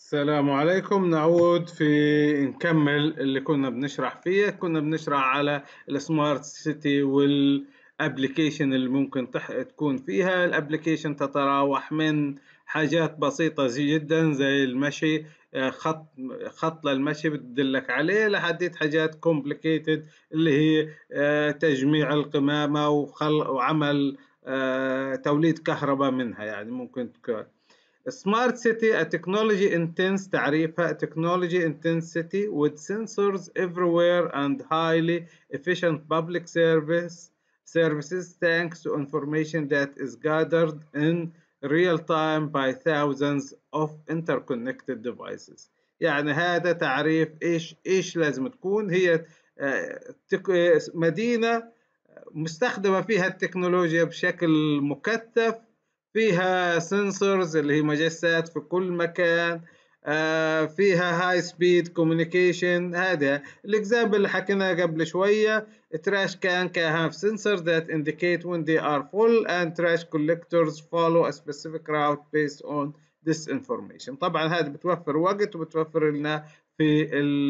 السلام عليكم نعود في نكمل اللي كنا بنشرح فيه كنا بنشرح على السمارت سيتي والابلكيشن اللي ممكن تكون فيها الابلكيشن تتراوح من حاجات بسيطة جدا زي المشي خط خط للمشي بتدلك عليه لحديت حاجات كومبليكيتد اللي هي آه، تجميع القمامة وعمل آه، توليد كهرباء منها يعني ممكن تكون Smart city a technology intense تعريفها a technology intense city with sensors everywhere and highly efficient public service services thanks to information that is gathered in real time by thousands of interconnected devices يعني هذا تعريف ايش ايش لازم تكون هي مدينة مستخدمة فيها التكنولوجيا بشكل مكثف فيها سنسورز اللي هي مجسات في كل مكان آه فيها هاي سبيد كوميونيكيشن هذا الاكزامبل اللي حكيناه قبل شويه trash can can have sensors that indicate when they are full and trash collectors follow a specific route based on this information طبعا هذا بتوفر وقت وبتوفر لنا في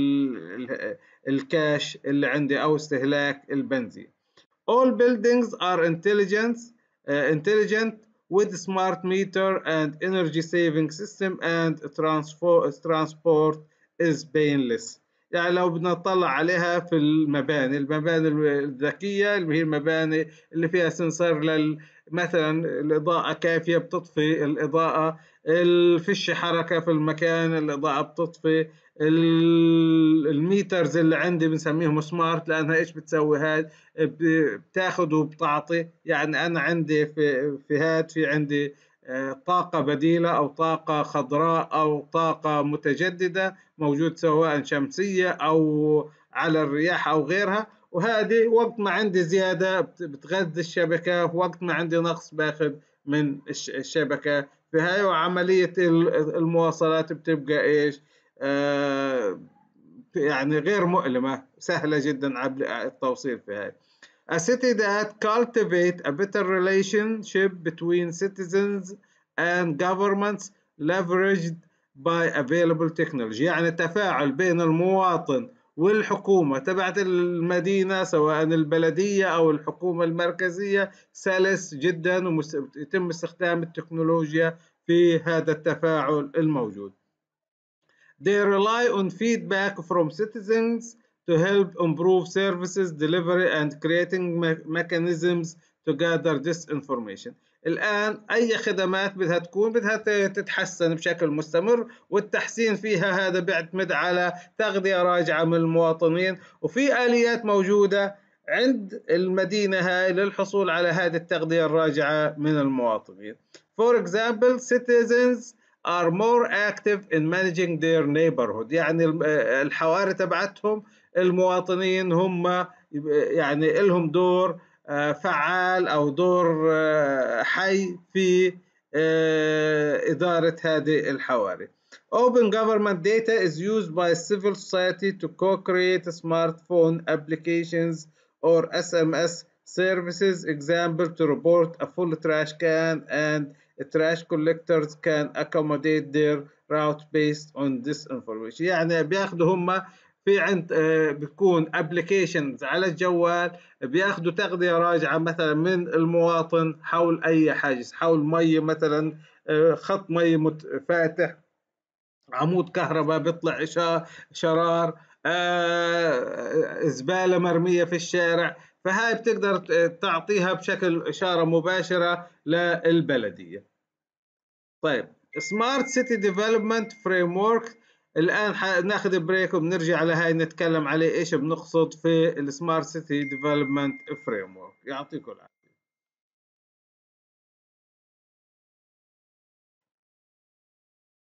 الكاش اللي عندي او استهلاك البنزين all buildings are intelligent uh, intelligent with smart meter and energy saving system and transport is painless يعني لو بدنا نطلع عليها في المباني المباني الذكية اللي هي المباني اللي فيها سنسر لل مثلا الإضاءة كافية بتطفي الإضاءة الفش حركة في المكان الإضاءة بتطفي الميترز اللي عندي بنسميهم سمارت لأنها إيش بتسوي هاد بتاخد وبتعطي يعني أنا عندي في في هاد في عندي آه، طاقة بديلة أو طاقة خضراء أو طاقة متجددة موجود سواء شمسية أو على الرياح أو غيرها وهذه وقت ما عندي زيادة بتغذي الشبكة وقت ما عندي نقص باخذ من الشبكة في هاي وعملية المواصلات بتبقى إيش آه يعني غير مؤلمة سهلة جدا التوصيل في هاي A city that cultivate a better relationship between citizens and governments leveraged by available technology يعني تفاعل بين المواطن والحكومة تبعت المدينة سواء البلدية أو الحكومة المركزية سلس جدا ويتم استخدام التكنولوجيا في هذا التفاعل الموجود. They rely on feedback from citizens to help improve services delivery and creating mechanisms to gather this information. الآن أي خدمات بدها تكون بدها تتحسن بشكل مستمر والتحسين فيها هذا بيعتمد على تغذية راجعة من المواطنين وفي آليات موجودة عند المدينة هاي للحصول على هذه التغذية الراجعة من المواطنين. For example, citizens are more active in managing their neighborhood يعني الحواري تبعتهم المواطنين هم يعني لهم دور آه، فعال أو دور آه، حي في آه، إدارة هذه الحواري. Open government data is used by civil society to co-create smartphone applications or SMS services, example to report a full trash can and trash collectors can accommodate their route based on this information يعني بياخذوا هم في عند آه، بتكون ابلكيشنز على الجوال بياخذوا تغذيه راجعه مثلا من المواطن حول اي حاجز حول مي مثلا آه، خط مي فاتح عمود كهرباء بيطلع شرار آه، زباله مرميه في الشارع فهاي بتقدر تعطيها بشكل اشاره مباشره للبلديه طيب سمارت سيتي ديفلوبمنت فريم ورك الان ناخذ بريك وبنرجع لهاي نتكلم عليه ايش بنقصد في السمارت سيتي ديفلوبمنت فريم ورك يعطيكم العافيه